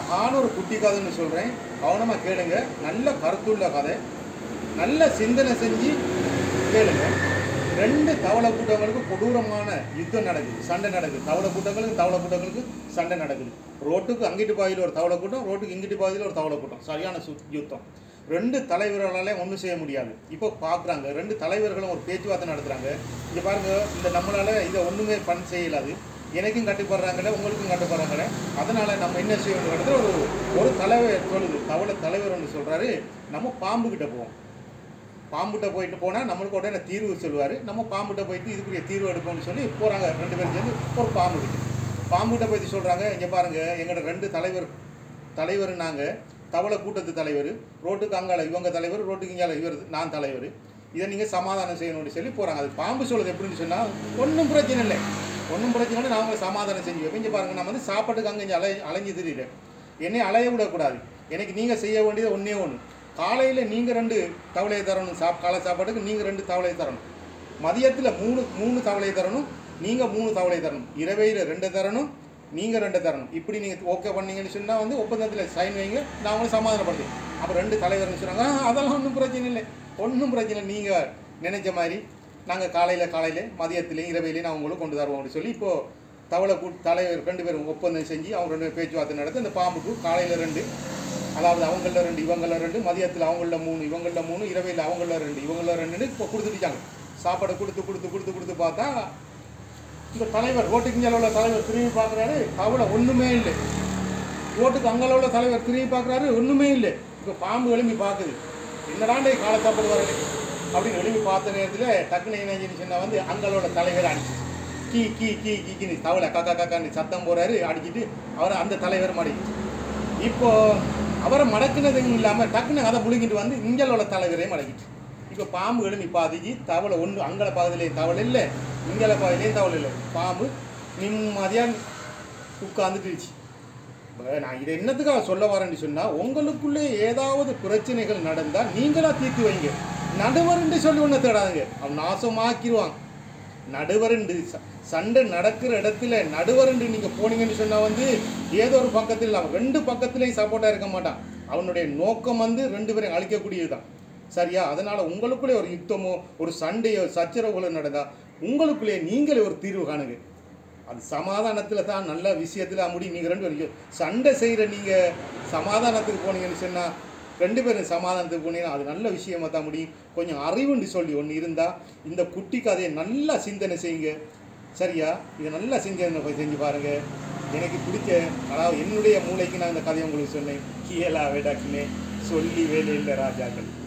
மகான ஒரு குட்டி கதைன்னு சொல்கிறேன் கவனமாக கேளுங்க நல்ல கருத்துள்ள கதை நல்ல சிந்தனை செஞ்சு கேளுங்க ரெண்டு தவளை கூட்டங்களுக்கு கொடூரமான யுத்தம் நடக்குது சண்டை நடக்குது தவளை கூட்டங்களுக்கு தவளை கூட்டங்களுக்கு சண்டை நடக்குது ரோட்டுக்கு அங்கிட்டு பாதியில் ஒரு தவளை கூட்டம் ரோட்டுக்கு இங்கிட்டு பாதியில் ஒரு தவளை கூட்டம் சரியான சு யுத்தம் ரெண்டு தலைவர்களாலே ஒன்றும் செய்ய முடியாது இப்போ பார்க்குறாங்க ரெண்டு தலைவர்களும் ஒரு பேச்சுவார்த்தை நடத்துகிறாங்க இங்கே பாருங்க இந்த நம்மளால் இதை ஒன்றுமே பண்ண செய்யலாது எனக்கும் கட்டுப்படுறாங்களே உங்களுக்கும் கட்டுப்படுறாங்களே அதனால் நம்ம என்ன செய்யணும் இடத்துல ஒரு ஒரு தலைவர் சொல்லுது தவளை தலைவர் ஒன்று சொல்கிறாரு நம்ம பாம்புக்கிட்ட போவோம் பாம்புகிட்ட போயிட்டு போனால் நம்மளுக்கு உடனே தீர்வு சொல்லுவார் நம்ம பாம்புகிட்ட போயிட்டு இதுக்குரிய தீர்வு எடுப்போம்னு சொல்லி போகிறாங்க ரெண்டு பேரும் சேர்ந்து ஒரு பாம்புக்கிட்ட பாம்புகிட்ட போயிட்டு சொல்கிறாங்க இங்கே பாருங்கள் எங்களோட ரெண்டு தலைவர் தலைவர் நாங்கள் தவளை கூட்டத்து தலைவர் ரோட்டுக்கு அங்கால இவங்க தலைவர் ரோட்டுக்கு இங்கால இவர் நான் தலைவர் இதை நீங்கள் சமாதானம் செய்யணும்னு சொல்லி போகிறாங்க அது பாம்பு சொல்லுது எப்படின்னு சொன்னால் ஒன்றும் பிரச்சனை இல்லை ஒன்றும் பிரச்சனை இல்லை நான் உங்களை சமாதானம் செஞ்சு வைப்பேன் இங்கே பாருங்கள் நான் வந்து சாப்பாட்டுக்கு அங்கே இங்கே அலை அலைஞ்சு திரியில என்னை அலைய விடக்கூடாது எனக்கு நீங்கள் செய்ய வேண்டியது ஒன்றே ஒன்று காலையில் நீங்கள் ரெண்டு தவளையை தரணும் சாப் காலை சாப்பாட்டுக்கு நீங்கள் ரெண்டு தவளையை தரணும் மதியத்தில் மூணு மூணு தவளையை தரணும் நீங்கள் மூணு தவளையை தரணும் இரவையில் ரெண்டு தரணும் நீங்கள் ரெண்டு தரணும் இப்படி நீங்கள் ஓகே பண்ணீங்கன்னு சொன்னால் வந்து ஒப்பந்தத்தில் சைன் வைங்க நான் உங்களை சமாதானப்படுத்தேன் அப்போ ரெண்டு தலைவர்னு சொன்னாங்க "ஆ, அதெல்லாம் ஒன்றும் பிரச்சனை இல்லை ஒன்றும் பிரச்சனை இல்லை நீங்கள் நினைச்ச மாதிரி நாங்கள் காலையில் காலையில் மதியத்துலேயும் இரவையிலையும் நான் உங்களுக்கு கொண்டு தருவோம் அப்படின்னு சொல்லி இப்போது தவளை கூட்டு தலைவர் ரெண்டு பேரும் ஒப்பந்தம் செஞ்சு அவங்க ரெண்டு பேரும் பேச்சுவார்த்தை நடத்தி அந்த பாம்புக்கு காலையில் ரெண்டு அதாவது அவங்கள ரெண்டு இவங்கள ரெண்டு மதியத்தில் அவங்கள மூணு இவங்கள மூணு இரவையில் அவங்கள ரெண்டு இவங்கள ரெண்டுன்னு இப்போ கொடுத்துட்டாங்க சாப்பாடை கொடுத்து கொடுத்து கொடுத்து கொடுத்து பார்த்தா இந்த தலைவர் ரோட்டுக்கு இங்கே உள்ள தலைவர் திரும்பி பார்க்குறாரு தவளை ஒன்றுமே இல்லை ரோட்டுக்கு அங்கே உள்ள தலைவர் திரும்பி பார்க்குறாரு ஒன்றுமே இல்லை இப்போ பாம்பு எழும்பி பார்க்குது என்னடாண்டே காலை சாப்பாடு வரல அப்படின்னு எழும்பி பார்த்த நேரத்தில் டக்குனு என்ன சொன்னா வந்து அங்களோட தலைவர் அடிச்சு கீ கீ கீ கீக்கின்னு தவளை கக்கா கக்கான்னு சத்தம் போறாரு அடிச்சிட்டு அவரை அந்த தலைவர் மடிச்சு இப்போ அவரை மடக்குனதும் இல்லாமல் டக்குன்னு அதை முழுங்கிட்டு வந்து இங்கலோட தலைவரையும் மடக்கிட்டு இப்போ பாம்பு எழும்பி பாதிக்கு தவளை ஒன்று அங்கல பாதிலையும் தவளை இல்லை இங்கல பாதிலையும் தவளை இல்லை பாம்பு நிம்மதியாக உட்காந்துட்டுச்சு இப்ப நான் இதை என்னத்துக்காக சொல்ல வரேன்னு சொன்னால் உங்களுக்குள்ளே ஏதாவது பிரச்சனைகள் நடந்தால் நீங்களா தீர்த்து வைங்க நடுவருண்டு சொல்லி ஒன்று தேடாதுங்க அவன் நாசமாக்கிடுவான் நடுவருண்டு ச- சண்டை நடக்கிற இடத்துல நடுவருண்டு நீங்கள் போனீங்கன்னு சொன்னால் வந்து ஏதோ ஒரு பக்கத்தில் அவன் ரெண்டு பக்கத்துலேயும் சப்போர்ட்டாக இருக்க மாட்டான் அவனுடைய நோக்கம் வந்து ரெண்டு பேரையும் அழிக்கக்கூடியது தான் சரியா அதனால் உங்களுக்குள்ளே ஒரு யுத்தமோ ஒரு சண்டையோ சச்சரவுகளோ நடந்தால் உங்களுக்குள்ளே நீங்களே ஒரு தீர்வு காணுங்க அது சமாதானத்தில் தான் நல்ல விஷயத்தில் முடியும் நீங்கள் ரெண்டு பேரும் சண்டை செய்கிற நீங்கள் சமாதானத்துக்கு போனீங்கன்னு சொன்னால் ரெண்டு பேரும் சமாதானத்துக்கு போனீங்கன்னா அது நல்ல விஷயமா தான் முடியும் கொஞ்சம் அறிவுன்னு சொல்லி ஒன்று இருந்தால் இந்த குட்டி கதையை நல்லா சிந்தனை செய்யுங்க சரியா இதை நல்லா சிந்தனை போய் செஞ்சு பாருங்கள் எனக்கு பிடிச்ச அதாவது என்னுடைய மூளைக்கு நான் இந்த கதையை உங்களுக்கு சொன்னேன் கீழா வேடாக்கினே சொல்லி வேலையில் ராஜாக்கள்